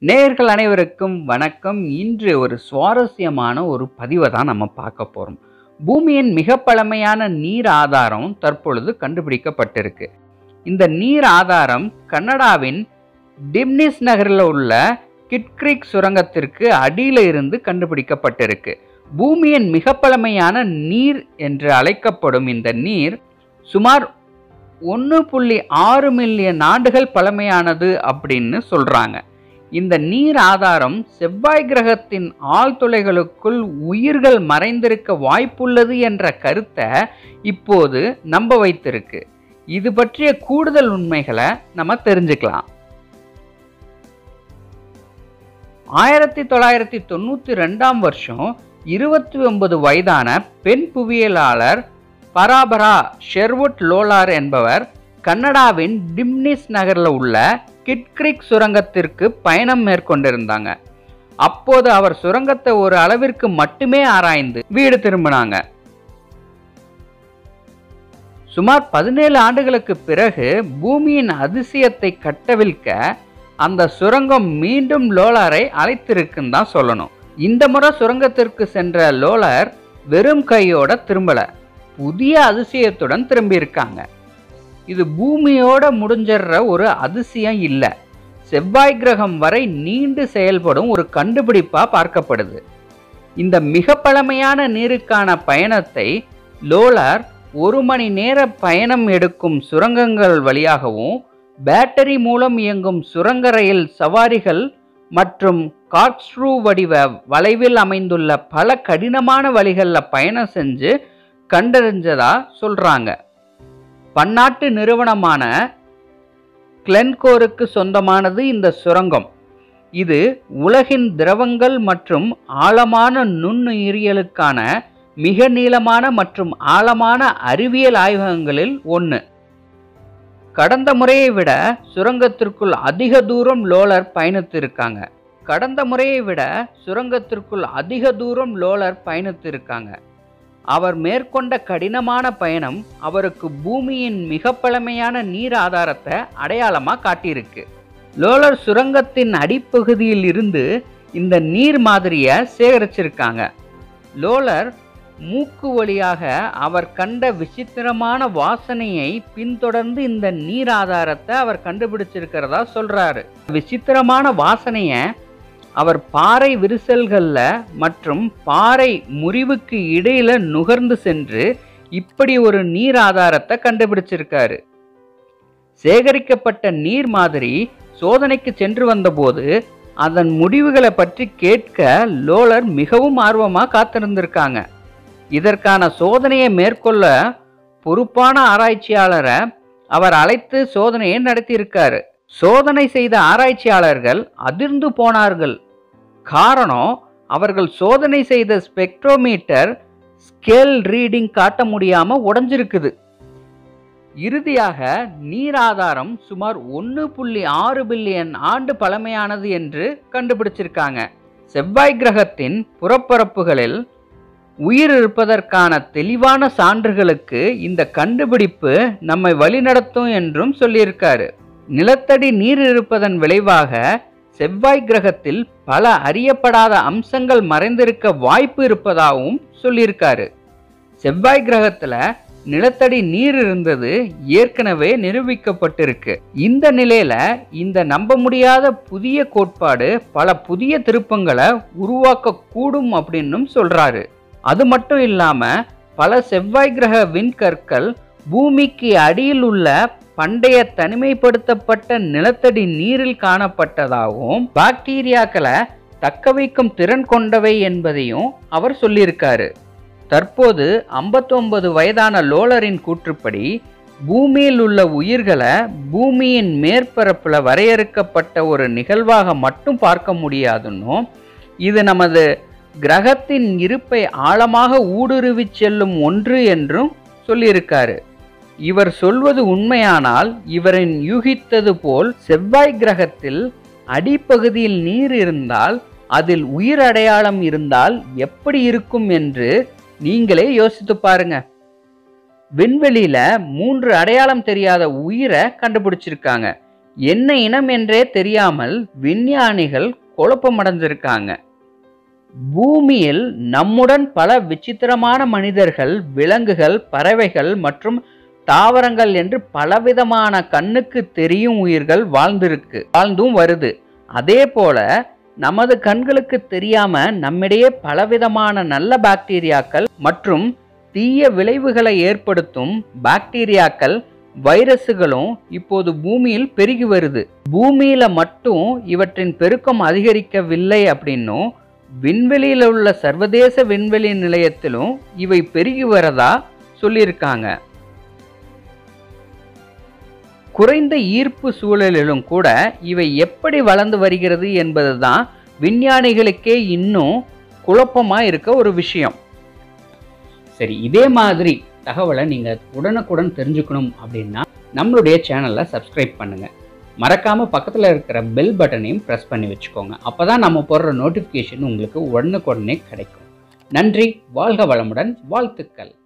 நேயர்கள் அனைவருக்கும் வணக்கம் இன்று ஒரு சுவாரஸ்யமான ஒரு பதிவை தான் நம்ம பார்க்க போகிறோம் பூமியின் மிக பழமையான நீர் ஆதாரம் தற்பொழுது கண்டுபிடிக்கப்பட்டிருக்கு இந்த நீர் ஆதாரம் கனடாவின் டிம்னிஸ் நகரில் உள்ள கிட்க்ரிக் சுரங்கத்திற்கு அடியில் இருந்து கண்டுபிடிக்கப்பட்டிருக்கு பூமியின் மிக பழமையான நீர் என்று அழைக்கப்படும் இந்த நீர் சுமார் ஒன்று புள்ளி ஆறு மில்லியன் ஆண்டுகள் பழமையானது அப்படின்னு சொல்கிறாங்க இந்த நீர் ஆதாரம் செவ்வாய் கிரகத்தின் ஆழ்துளைகளுக்குள் உயிர்கள் மறைந்திருக்க வாய்ப்புள்ளது என்ற கருத்தை இப்போது நம்ப வைத்திருக்கு இது பற்றிய கூடுதல் உண்மைகளை நம்ம தெரிஞ்சுக்கலாம் ஆயிரத்தி தொள்ளாயிரத்தி தொண்ணூற்றி ரெண்டாம் வருஷம் இருபத்தி ஒன்பது வயதான பெண் புவியியலாளர் பராபரா ஷெர்வுட் லோலார் என்பவர் கனடாவின் டிம்னிஸ் நகரில் உள்ள கிட்க்ரிக் சுரங்கத்திற்கு பயணம் மேற்கொண்டிருந்தாங்க அப்போது அவர் சுரங்கத்தை ஒரு அளவிற்கு மட்டுமே ஆராய்ந்து வீடு திரும்பினாங்க சுமார் பதினேழு ஆண்டுகளுக்கு பிறகு பூமியின் அதிசயத்தை கட்டவிழ்க்க அந்த சுரங்கம் மீண்டும் லோலாரை அழைத்திருக்குன்னு தான் சொல்லணும் இந்த முறை சுரங்கத்திற்கு சென்ற லோலர் வெறும் கையோட திரும்பல புதிய அதிசயத்துடன் திரும்பியிருக்காங்க இது பூமியோட முடிஞ்சிடுற ஒரு அதிசயம் இல்லை செவ்வாய் கிரகம் வரை நீண்டு செயல்படும் ஒரு கண்டுபிடிப்பா பார்க்கப்படுது இந்த மிக பழமையான நீருக்கான பயணத்தை லோலர் ஒரு மணி நேர பயணம் எடுக்கும் சுரங்கங்கள் வழியாகவும் பேட்டரி மூலம் இயங்கும் சுரங்க ரயில் சவாரிகள் மற்றும் காட்ஸ்ட்ரூ வடிவ வளைவில் அமைந்துள்ள பல கடினமான வழிகளில் பயணம் செஞ்சு கண்டறிஞ்சதா சொல்றாங்க பன்னாட்டு நிறுவனமான கிளென்கோருக்கு சொந்தமானது இந்த சுரங்கம் இது உலகின் திரவங்கள் மற்றும் ஆழமான நுண்ணுயிரியலுக்கான மிக நீளமான மற்றும் ஆழமான அறிவியல் ஆய்வகங்களில் ஒன்று கடந்த முறையை விட சுரங்கத்திற்குள் அதிக தூரம் லோலர் பயணித்திருக்காங்க கடந்த முறையை விட சுரங்கத்திற்குள் அதிக தூரம் லோலர் பயணித்திருக்காங்க அவர் மேற்கொண்ட கடினமான பயணம் அவருக்கு பூமியின் மிக பழமையான நீர் ஆதாரத்தை அடையாளமாக காட்டியிருக்கு லோலர் சுரங்கத்தின் அடிப்பகுதியில் இருந்து இந்த நீர் மாதிரியை சேகரிச்சிருக்காங்க லோலர் மூக்கு வழியாக அவர் கண்ட விசித்திரமான வாசனையை பின்தொடர்ந்து இந்த நீர் ஆதாரத்தை அவர் கண்டுபிடிச்சிருக்கிறதா சொல்றாரு விசித்திரமான வாசனையை அவர் பாறை விரிசல்களில் மற்றும் பாறை முறிவுக்கு இடையில நுகர்ந்து சென்று இப்படி ஒரு நீர் ஆதாரத்தை கண்டுபிடிச்சிருக்காரு சேகரிக்கப்பட்ட நீர் மாதிரி சோதனைக்கு சென்று வந்தபோது அதன் முடிவுகளை பற்றி கேட்க லோலர் மிகவும் ஆர்வமாக காத்திருந்திருக்காங்க இதற்கான சோதனையை மேற்கொள்ள பொறுப்பான ஆராய்ச்சியாளரை அவர் அழைத்து சோதனையை நடத்தியிருக்காரு சோதனை செய்த ஆராய்ச்சியாளர்கள் அதிர்ந்து போனார்கள் காரணம் அவர்கள் சோதனை செய்த ஸ்பெக்ட்ரோமீட்டர் ஸ்கேல் ரீடிங் காட்ட முடியாம உடைஞ்சிருக்குது இறுதியாக நீர் ஆதாரம் சுமார் ஒன்று புள்ளி ஆறு பில்லியன் ஆண்டு பழமையானது என்று கண்டுபிடிச்சிருக்காங்க செவ்வாய் கிரகத்தின் புறப்பரப்புகளில் உயிர் இருப்பதற்கான தெளிவான சான்றுகளுக்கு இந்த கண்டுபிடிப்பு நம்மை வழிநடத்தும் என்றும் சொல்லியிருக்காரு நிலத்தடி நீர் இருப்பதன் விளைவாக செவ்வாய் கிரகத்தில் பல அறியப்படாத அம்சங்கள் மறைந்திருக்க வாய்ப்பு இருப்பதாகவும் சொல்லியிருக்காரு செவ்வாய் கிரகத்துல நிலத்தடி நீர் இருந்தது ஏற்கனவே நிரூபிக்கப்பட்டிருக்கு இந்த நிலையில இந்த நம்ப முடியாத புதிய கோட்பாடு பல புதிய திருப்பங்களை உருவாக்க கூடும் அப்படின்னும் சொல்றாரு அது மட்டும் இல்லாம பல செவ்வாய் கிரக விண்கற்கள் பூமிக்கு அடியில் உள்ள பண்டைய தனிமைப்படுத்தப்பட்ட நிலத்தடி நீரில் காணப்பட்டதாகவும் பாக்டீரியாக்களை தக்க வைக்கும் திறன் கொண்டவை என்பதையும் அவர் சொல்லியிருக்காரு தற்போது ஐம்பத்தொன்பது வயதான லோலரின் கூற்றுப்படி பூமியில் உள்ள உயிர்களை பூமியின் மேற்பரப்பில் வரையறுக்கப்பட்ட ஒரு நிகழ்வாக மட்டும் பார்க்க முடியாதுன்னும் இது நமது கிரகத்தின் இருப்பை ஆழமாக ஊடுருவிச் செல்லும் ஒன்று என்றும் சொல்லியிருக்காரு இவர் சொல்வது உண்மையானால் இவரின் யூகித்தது போல் செவ்வாய் கிரகத்தில் அடிப்பகுதியில் நீர் இருந்தால் அதில் உயிர் அடையாளம் இருந்தால் எப்படி இருக்கும் என்று நீங்களே யோசித்து பாருங்க விண்வெளியில மூன்று அடையாளம் தெரியாத உயிரை கண்டுபிடிச்சிருக்காங்க என்ன இனம் என்றே தெரியாமல் விஞ்ஞானிகள் குழப்பமடைஞ்சிருக்காங்க பூமியில் நம்முடன் பல விசித்திரமான மனிதர்கள் விலங்குகள் பறவைகள் மற்றும் தாவரங்கள் என்று பலவிதமான கண்ணுக்கு தெரியும் உயிர்கள் வாழ்ந்திருக்கு வாழ்ந்தும் வருது அதே போல நமது கண்களுக்கு தெரியாம நம்மிடையே பலவிதமான நல்ல பாக்டீரியாக்கள் மற்றும் தீய விளைவுகளை ஏற்படுத்தும் பாக்டீரியாக்கள் வைரஸுகளும் இப்போது பூமியில் பெருகி வருது பூமியில மட்டும் இவற்றின் பெருக்கம் அதிகரிக்கவில்லை அப்படின்னும் விண்வெளியில் உள்ள சர்வதேச விண்வெளி நிலையத்திலும் இவை பெருகி வரதா சொல்லியிருக்காங்க குறைந்த ஈர்ப்பு சூழலிலும் கூட இவை எப்படி வளர்ந்து வருகிறது என்பதுதான் விஞ்ஞானிகளுக்கே இன்னும் குழப்பமா இருக்க ஒரு விஷயம் சரி இதே மாதிரி தகவலை நீங்கள் உடனுக்குடன் தெரிஞ்சுக்கணும் அப்படின்னா நம்மளுடைய சேனலை சப்ஸ்கிரைப் பண்ணுங்க மறக்காம பக்கத்தில் இருக்கிற பெல் பட்டனையும் ப்ரெஸ் பண்ணி வச்சுக்கோங்க அப்பதான் நம்ம போடுற நோட்டிஃபிகேஷன் உங்களுக்கு உடனுக்குடனே கிடைக்கும் நன்றி வாழ்க வளமுடன் வாழ்த்துக்கள்